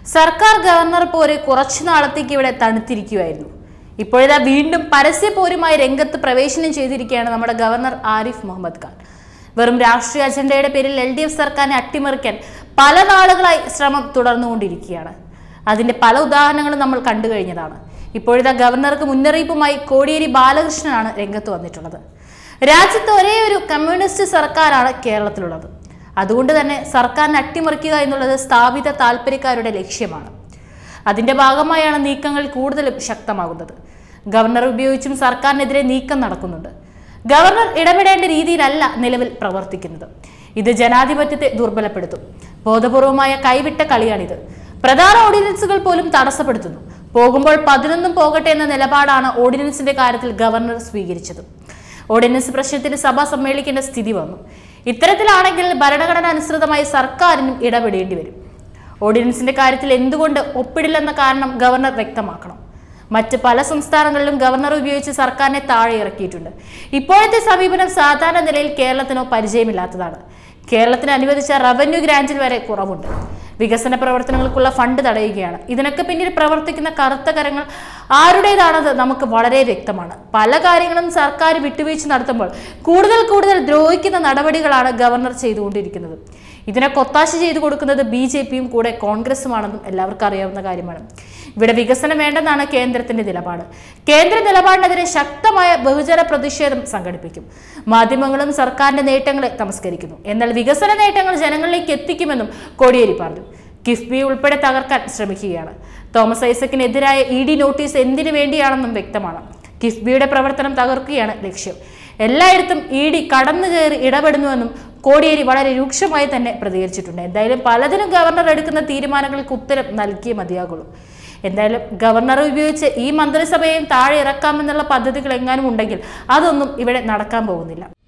സർക്കാർ ഗവർണർ പോര് കുറച്ചു നാളത്തേക്ക് ഇവിടെ തണുത്തിരിക്കുമായിരുന്നു ഇപ്പോഴിതാ വീണ്ടും പരസ്യ പോരുമായി രംഗത്ത് പ്രവേശനം ചെയ്തിരിക്കുകയാണ് നമ്മുടെ ഗവർണർ ആരിഫ് മുഹമ്മദ് ഖാൻ വെറും രാഷ്ട്രീയ അജണ്ടയുടെ പേരിൽ എൽ ഡി എഫ് സർക്കാരിനെ അട്ടിമറിക്കാൻ പല നാളുകളായി ശ്രമം തുടർന്നുകൊണ്ടിരിക്കുകയാണ് അതിന്റെ പല ഉദാഹരണങ്ങളും നമ്മൾ കണ്ടു കഴിഞ്ഞതാണ് ഇപ്പോഴിതാ ഗവർണർക്ക് മുന്നറിയിപ്പുമായി കോടിയേരി ബാലകൃഷ്ണനാണ് രംഗത്ത് വന്നിട്ടുള്ളത് രാജ്യത്ത് ഒരേ ഒരു കമ്മ്യൂണിസ്റ്റ് സർക്കാരാണ് കേരളത്തിലുള്ളത് അതുകൊണ്ട് തന്നെ സർക്കാരിനെ അട്ടിമറിക്കുക എന്നുള്ളത് സ്ഥാപിത താല്പര്യക്കാരുടെ ലക്ഷ്യമാണ് അതിന്റെ ഭാഗമായാണ് നീക്കങ്ങൾ കൂടുതലും ശക്തമാകുന്നത് ഗവർണർ ഉപയോഗിച്ചും സർക്കാരിനെതിരെ നീക്കം നടക്കുന്നുണ്ട് ഗവർണർ ഇടപെടേണ്ട രീതിയിലല്ല നിലവിൽ പ്രവർത്തിക്കുന്നത് ഇത് ജനാധിപത്യത്തെ ദുർബലപ്പെടുത്തും ബോധപൂർവമായ കൈവിട്ട കളിയാണിത് പ്രധാന ഓർഡിനൻസുകൾ പോലും തടസ്സപ്പെടുത്തുന്നു പോകുമ്പോൾ പതിനൊന്നും പോകട്ടെ എന്ന നിലപാടാണ് ഓർഡിനൻസിന്റെ കാര്യത്തിൽ ഗവർണർ സ്വീകരിച്ചത് ഓർഡിനൻസ് പ്രശ്നത്തിൽ സഭ സമ്മേളിക്കേണ്ട സ്ഥിതി വന്നു ഇത്തരത്തിലാണെങ്കിൽ ഭരണഘടന അനുസൃതമായി സർക്കാരിനും ഇടപെടേണ്ടി വരും ഓർഡിനൻസിന്റെ കാര്യത്തിൽ എന്തുകൊണ്ട് ഒപ്പിടില്ലെന്ന കാരണം ഗവർണർ വ്യക്തമാക്കണം മറ്റ് പല സംസ്ഥാനങ്ങളിലും ഗവർണർ ഉപയോഗിച്ച് സർക്കാരിനെ താഴെ ഇറക്കിയിട്ടുണ്ട് ഇപ്പോഴത്തെ സമീപനം സാധാരണ നിലയിൽ കേരളത്തിനോ പരിചയമില്ലാത്തതാണ് കേരളത്തിന് അനുവദിച്ച റവന്യൂ ഗ്രാന്റിൽ വരെ കുറവുണ്ട് വികസന പ്രവർത്തനങ്ങൾക്കുള്ള ഫണ്ട് തടയുകയാണ് ഇതിനൊക്കെ പിന്നിൽ പ്രവർത്തിക്കുന്ന കറുത്ത കരങ്ങൾ ആരുടേതാണെന്ന് നമുക്ക് വളരെ വ്യക്തമാണ് പല കാര്യങ്ങളും സർക്കാർ വിട്ടുവീഴ്ച നടത്തുമ്പോൾ കൂടുതൽ കൂടുതൽ ദ്രോഹിക്കുന്ന നടപടികളാണ് ഗവർണർ ചെയ്തുകൊണ്ടിരിക്കുന്നത് ഇതിനൊക്കെ ഒത്താശ ചെയ്തു കൊടുക്കുന്നത് ബി ജെ പിയും കൂടെ കോൺഗ്രസുമാണെന്നും എല്ലാവർക്കും അറിയാവുന്ന കാര്യമാണ് ഇവിടെ വികസനം വേണ്ടെന്നാണ് കേന്ദ്രത്തിന്റെ നിലപാട് കേന്ദ്ര നിലപാടിനെതിരെ ശക്തമായ ബഹുജന പ്രതിഷേധം സംഘടിപ്പിക്കും മാധ്യമങ്ങളും സർക്കാരിന്റെ നേട്ടങ്ങളെ തമസ്കരിക്കുന്നു എന്നാൽ വികസന നേട്ടങ്ങൾ ജനങ്ങളിലേക്ക് എത്തിക്കുമെന്നും കോടിയേരി പറഞ്ഞു കിഫ്ബി ഉൾപ്പെടെ തകർക്കാൻ ശ്രമിക്കുകയാണ് തോമസ് ഐസക്കിനെതിരായ ഇ ഡി നോട്ടീസ് എന്തിനു വേണ്ടിയാണെന്നും വ്യക്തമാണ് കിഫ്ബിയുടെ പ്രവർത്തനം തകർക്കുകയാണ് ലക്ഷ്യം എല്ലായിടത്തും ഇ ഡി കടന്നു കയറി ഇടപെടുന്നുവെന്നും കോടിയേരി വളരെ രൂക്ഷമായി തന്നെ പ്രതികരിച്ചിട്ടുണ്ട് എന്തായാലും പലതിനും ഗവർണർ എടുക്കുന്ന തീരുമാനങ്ങൾക്ക് ഉത്തരം നൽകിയേ മതിയാകുള്ളൂ എന്തായാലും ഗവർണറെ ഉപയോഗിച്ച് ഈ മന്ത്രിസഭയെയും താഴെ ഇറക്കാമെന്നുള്ള പദ്ധതികൾ എങ്ങാനും ഉണ്ടെങ്കിൽ അതൊന്നും ഇവിടെ നടക്കാൻ പോകുന്നില്ല